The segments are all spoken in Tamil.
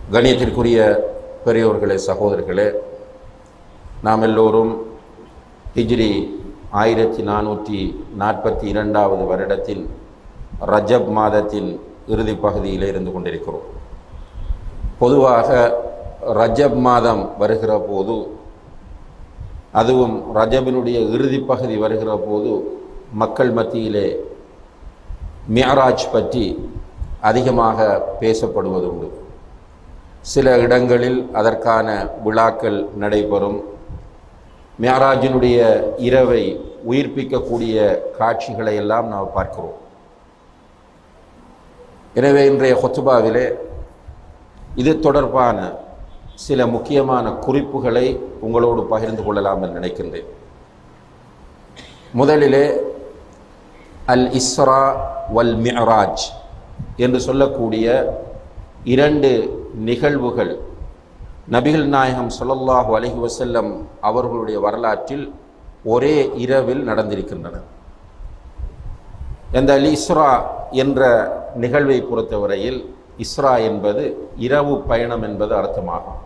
கணியத்திற்குரிய பெரியோர்களே சகோதரர்களே நாம் எல்லோரும் ஹிஜ்ரி ஆயிரத்தி நானூற்றி நாற்பத்தி இரண்டாவது வருடத்தின் ரஜப் மாதத்தின் இறுதி பகுதியில் இருந்து கொண்டிருக்கிறோம் பொதுவாக ரஜப் மாதம் வருகிற போது அதுவும் ரஜபினுடைய இறுதி பகுதி வருகிற போது மக்கள் மத்தியிலே மியராஜ் பற்றி அதிகமாக பேசப்படுவதுண்டு சில இடங்களில் அதற்கான விழாக்கள் நடைபெறும் மியாராஜினுடைய இரவை உயிர்ப்பிக்கக்கூடிய காட்சிகளை எல்லாம் நாம் பார்க்கிறோம் எனவே இன்றைய ஹொத்துபாவிலே இது தொடர்பான சில முக்கியமான குறிப்புகளை உங்களோடு பகிர்ந்து கொள்ளலாம் என்று நினைக்கின்றேன் முதலிலே அல் இஸ்ரா வல் மியராஜ் என்று சொல்லக்கூடிய இரண்டு நிகழ்வுகள் நபிகள் நாயகம் சொல்லல்லாஹு அலஹி வசல்லம் அவர்களுடைய வரலாற்றில் ஒரே இரவில் நடந்திருக்கின்றன இந்த அல் இஸ்ரா என்ற நிகழ்வை பொறுத்தவரையில் இஸ்ரா என்பது இரவு பயணம் என்பது அர்த்தமாகும்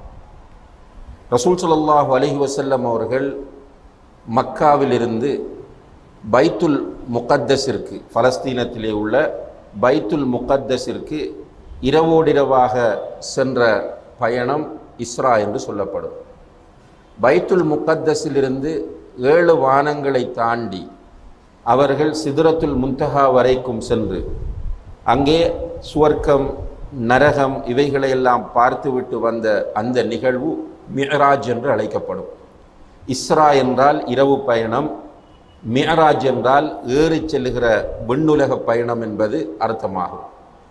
ரசூல் சல்லாஹூ அலஹி வசல்லம் அவர்கள் மக்காவிலிருந்து பைத்துல் முகத்தஸிற்கு பலஸ்தீனத்திலே உள்ள பைத்துல் முகத்தஸிற்கு இரவோடிரவாக சென்ற பயணம் இஸ்ரா என்று சொல்லப்படும் பைத்துல் முகத்தஸிலிருந்து ஏழு வானங்களை தாண்டி அவர்கள் சிதுரத்துல் முந்தகா வரைக்கும் சென்று அங்கே சுவர்க்கம் நரகம் இவைகளையெல்லாம் பார்த்துவிட்டு வந்த அந்த நிகழ்வு மியராஜ் என்று அழைக்கப்படும் இஸ்ரா என்றால் இரவு பயணம் மியராஜ் என்றால் ஏறி செல்லுகிற விண்ணுலக பயணம் என்பது அர்த்தமாகும்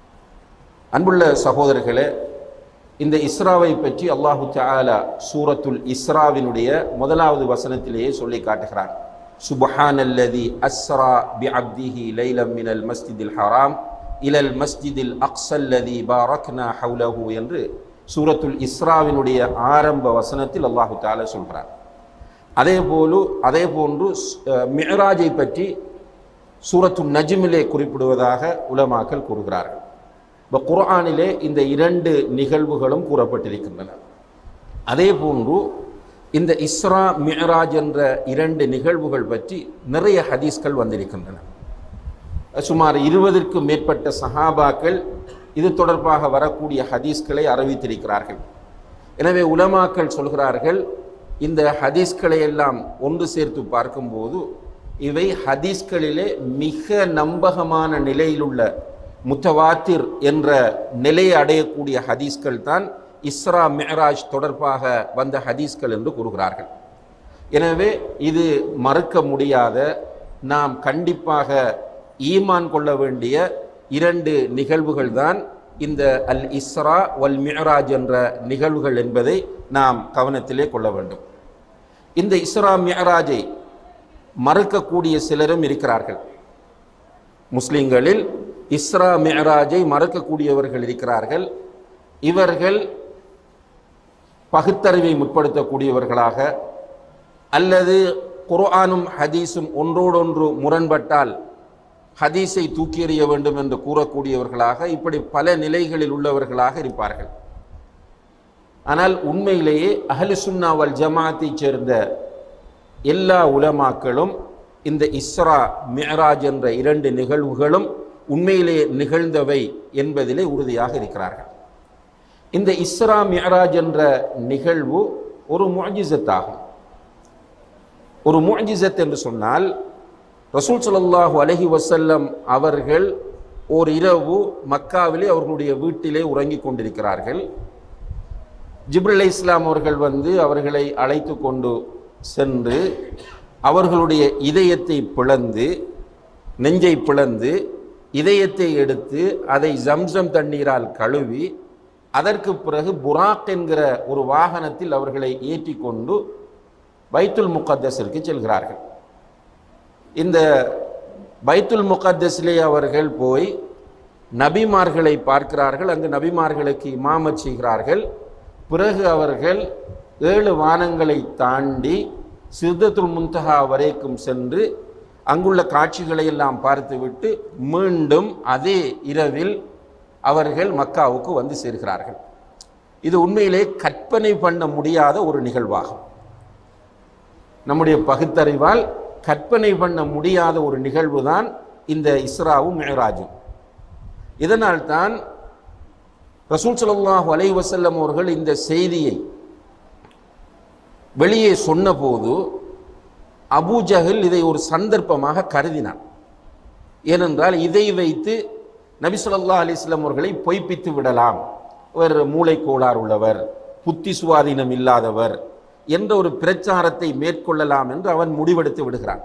அன்புள்ள சகோதரர்களே இந்த இஸ்ராவை பற்றி அல்லாஹு தாலா சூரத்துல் இஸ்ராவினுடைய முதலாவது வசனத்திலேயே சொல்லி காட்டுகிறான் சுபஹான் அல்லதி அஸ்ரா பி அப்திஹி லைலம் மினல் மஸ்ஜிதில் ஹராம் இலல் மஸ்ஜிதில் அக்ஸல்லதி பாரக்னா ஹவுலஹு என்று சூரத்துல் இஸ்ராவினுடைய ஆரம்ப வசனத்தில் அல்லாஹு தாலா சொல்கிறார் அதே போலு அதே போன்று மிஹராஜை பற்றி சூரத்து நஜ்மிலே குறிப்பிடுவதாக உலமாக்கல் கூறுகிறார்கள் இப்போ குர்ஆனிலே இந்த இரண்டு நிகழ்வுகளும் கூறப்பட்டிருக்கின்றன அதே போன்று இந்த இஸ்ரா மிஹராஜ் என்ற இரண்டு நிகழ்வுகள் பற்றி நிறைய ஹதீஸ்கள் வந்திருக்கின்றன சுமார் இருபதற்கும் மேற்பட்ட சஹாபாக்கள் இது தொடர்பாக வரக்கூடிய ஹதீஸ்களை அறிவித்திருக்கிறார்கள் எனவே உலமாக்கள் சொல்கிறார்கள் இந்த ஹதீஸ்களை எல்லாம் ஒன்று சேர்த்து பார்க்கும்போது இவை ஹதீஸ்களிலே மிக நம்பகமான நிலையிலுள்ள முத்தவாத்திர் என்ற நிலையை அடையக்கூடிய ஹதீஸ்கள் தான் இஸ்ரா மெஹராஜ் தொடர்பாக வந்த ஹதீஸ்கள் என்று கூறுகிறார்கள் எனவே இது மறுக்க முடியாத நாம் கண்டிப்பாக ஈமான் கொள்ள வேண்டிய இரண்டு நிகழ்வுகள் தான் இந்த அல் இஸ்ரா வல் மியராஜ் என்ற நிகழ்வுகள் என்பதை நாம் கவனத்திலே கொள்ள வேண்டும் இந்த இஸ்ரா மியராஜை மறுக்கக்கூடிய சிலரும் இருக்கிறார்கள் முஸ்லிம்களில் இஸ்ரா மியராஜை மறுக்கக்கூடியவர்கள் இருக்கிறார்கள் இவர்கள் பகுத்தறிவை முற்படுத்தக்கூடியவர்களாக அல்லது குர்ஆனும் ஹதீஸும் ஒன்றோடொன்று முரண்பட்டால் ஹதீஸை தூக்கி எறிய வேண்டும் என்று கூறக்கூடியவர்களாக இப்படி பல நிலைகளில் உள்ளவர்களாக இருப்பார்கள் ஆனால் உண்மையிலேயே அஹலு சுன்னா வல் ஜமாத்தைச் சேர்ந்த எல்லா உலமாக்களும் இந்த இஸ்ரா மியராஜ் என்ற இரண்டு நிகழ்வுகளும் உண்மையிலே நிகழ்ந்தவை என்பதிலே உறுதியாக இருக்கிறார்கள் இந்த இஸ்ரா மியராஜ் என்ற நிகழ்வு ஒரு முஜிசத்தாகும் ஒரு முஜிசத் என்று சொன்னால் ரசூல் சல்லாஹூ அலஹி வசல்லம் அவர்கள் ஓர் இரவு மக்காவிலே அவர்களுடைய வீட்டிலே உறங்கிக் கொண்டிருக்கிறார்கள் ஜிப்ரில் இஸ்லாம் அவர்கள் வந்து அவர்களை அழைத்து கொண்டு சென்று அவர்களுடைய இதயத்தை பிளந்து நெஞ்சை பிளந்து இதயத்தை எடுத்து அதை ஜம்சம் தண்ணீரால் கழுவி அதற்கு பிறகு புராக் என்கிற ஒரு வாகனத்தில் அவர்களை ஏற்றி கொண்டு பைத்துல் முகத்தஸிற்கு செல்கிறார்கள் இந்த பைத்துல் முகத்தஸிலே அவர்கள் போய் நபிமார்களை பார்க்கிறார்கள் அங்கு நபிமார்களுக்கு இமாமத் செய்கிறார்கள் பிறகு அவர்கள் ஏழு வானங்களை தாண்டி சித்தத்துல் முந்தகா வரைக்கும் சென்று அங்குள்ள காட்சிகளை எல்லாம் பார்த்துவிட்டு மீண்டும் அதே இரவில் அவர்கள் மக்காவுக்கு வந்து சேர்கிறார்கள் இது உண்மையிலே கற்பனை பண்ண முடியாத ஒரு நிகழ்வாகும் நம்முடைய பகுத்தறிவால் கற்பனை பண்ண முடியாத ஒரு நிகழ்வு தான் இந்த இஸ்ராவும் மேராஜும் இதனால் தான் ரசூல் ஸல்லல்லாஹு அலைஹி வஸல்லம் அவர்கள் இந்த செய்தியை வெளியே சொன்னபோது அபூஜஹல் இதை ஒரு சந்தர்ப்பமாக கருதினான் ஏனென்றால் இதை வைத்து நபி ஸல்லல்லாஹு அலைஹி வஸல்லம் அவர்களை பொய்ப்பித்து விடலாம் இவர் மூளைக்கோளாறு உள்ளவர் புத்தி சுவாதீனம் இல்லாதவர் என்ற ஒரு பிரச்சாரத்தை மேற்கொள்ளலாம் என்று அவன் முடிவெடுத்து விடுகிறான்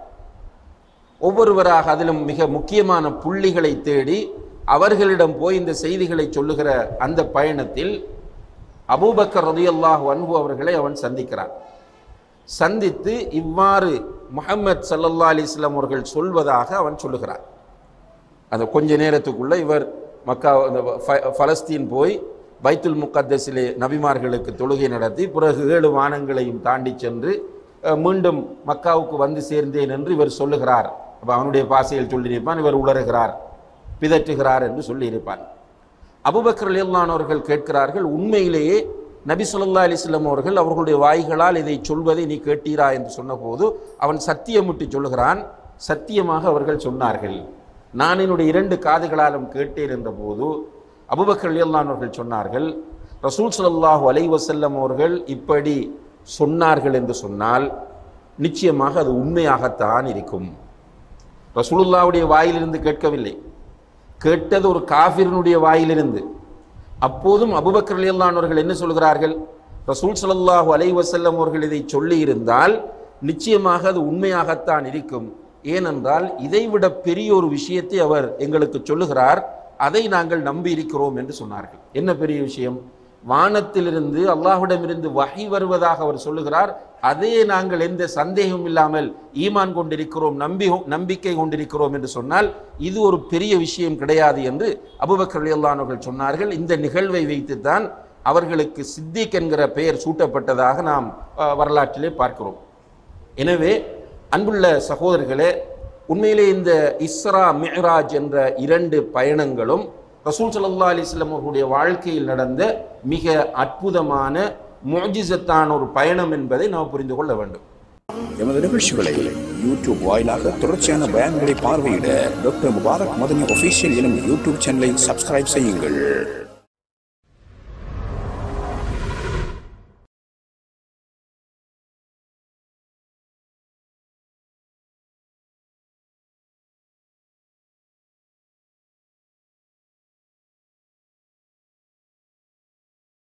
ஒவ்வொருவராக அதிலும் மிக முக்கியமான புள்ளிகளை தேடி அவர்களிடம் போய் இந்த செய்திகளை சொல்லுகிற அந்த பயணத்தில் அபூபக்கர் ரதியல்லாஹு அன்ஹு அவர்களை அவன் சந்திக்கிறான் சந்தித்து இவ்வாறு முஹம்மத் சல்லல்லா அலிஸ்லாம் அவர்கள் சொல்வதாக அவன் சொல்லுகிறான் அந்த கொஞ்ச நேரத்துக்குள்ள இவர் மக்கா அந்த ஃப- பலஸ்தீன் போய் பைத்துல் முக்கத்தஸிலே நபிமார்களுக்கு தொழுகை நடத்தி பிறகு ஏழு வானங்களையும் தாண்டி சென்று அஹ், மீண்டும் மக்காவுக்கு வந்து சேர்ந்தேன் என்று இவர் சொல்லுகிறார் அப்ப அவனுடைய பாசையில் சொல்லியிருப்பான் இவர் உளறுகிறார் பிதற்றுகிறார் என்று சொல்லியிருப்பான் அபுபக்கர் அலியல்லானவர்கள் கேட்கிறார்கள் உண்மையிலேயே நபி ஸல்லல்லாஹு அலைஹி வஸல்லம் அவர்கள் அவர்களுடைய வாய்களால் இதை சொல்வதை நீ கேட்டீரா என்று சொன்னபோது அவன் சத்தியமுட்டி சொல்லுகிறான் சத்தியமாக அவர்கள் சொன்னார்கள் நான் என்னுடைய இரண்டு காதுகளாலும் கேட்டேன் என்ற போது அபுபக்கர் அலியல்லானவர்கள் சொன்னார்கள் ரசூல் ஸல்லல்லாஹு அலைஹி வஸல்லம் அவர்கள் இப்படி சொன்னார்கள் என்று சொன்னால் நிச்சயமாக அது உண்மையாகத்தான் இருக்கும் ரசூலுல்லாவுடைய வாயிலிருந்து கேட்கவில்லை கேட்டது ஒரு காஃபிரனுடைய வாயிலிருந்து அப்போதும் அபுபக்கர் ரலியல்லாஹு அவர்கள் என்ன சொல்கிறார்கள் ரசூல் ஸல்லல்லாஹு அலைஹி வஸல்லம் அவர்கள் இதை சொல்லி இருந்தால் நிச்சயமாக அது உண்மையாகத்தான் இருக்கும் ஏனென்றால் இதைவிட பெரிய ஒரு விஷயத்தை அவர் எங்களுக்கு சொல்லுகிறார் அதை நாங்கள் நம்பி இருக்கிறோம் என்று சொன்னார்கள் என்ன பெரிய விஷயம் வானத்திலிருந்து அல்லாஹ்விடமிருந்து வகை வருவதாக அவர் சொல்லுகிறார் அதே நாங்கள் எந்த சந்தேகமும் இல்லாமல் ஈமான் கொண்டிருக்கிறோம் நம்பி நம்பிக்கை கொண்டிருக்கிறோம் என்று சொன்னால் இது ஒரு பெரிய விஷயம் கிடையாது என்று அபுபக்கர் ரலியல்லாஹு அவர்கள் சொன்னார்கள் இந்த நிகழ்வை வைத்துத்தான் அவர்களுக்கு சித்திக் என்கிற பெயர் சூட்டப்பட்டதாக நாம் அஹ், வரலாற்றிலே பார்க்கிறோம் எனவே அன்புள்ள சகோதரர்களே உண்மையிலே இந்த இஸ்ரா மிஹ்ராஜ் என்ற இரண்டு பயணங்களும் ரசூல் ஸல்லல்லாஹு அலைஹி வஸல்லம் அவர்களுடைய வாழ்க்கையில் நடந்த மிக அற்புதமான முஜிசத்தான ஒரு பயணம் என்பதை நாம் புரிந்து கொள்ள வேண்டும் எமது நிகழ்ச்சிகளை யூடியூப் வாயிலாக தொடர்ச்சியான பயான்களை பார்வையிட டாக்டர் முபாரக் மதனி ஒஃபீஷியல் எனும் யூடியூப் சேனலை சப்ஸ்கிரைப் செய்யுங்கள்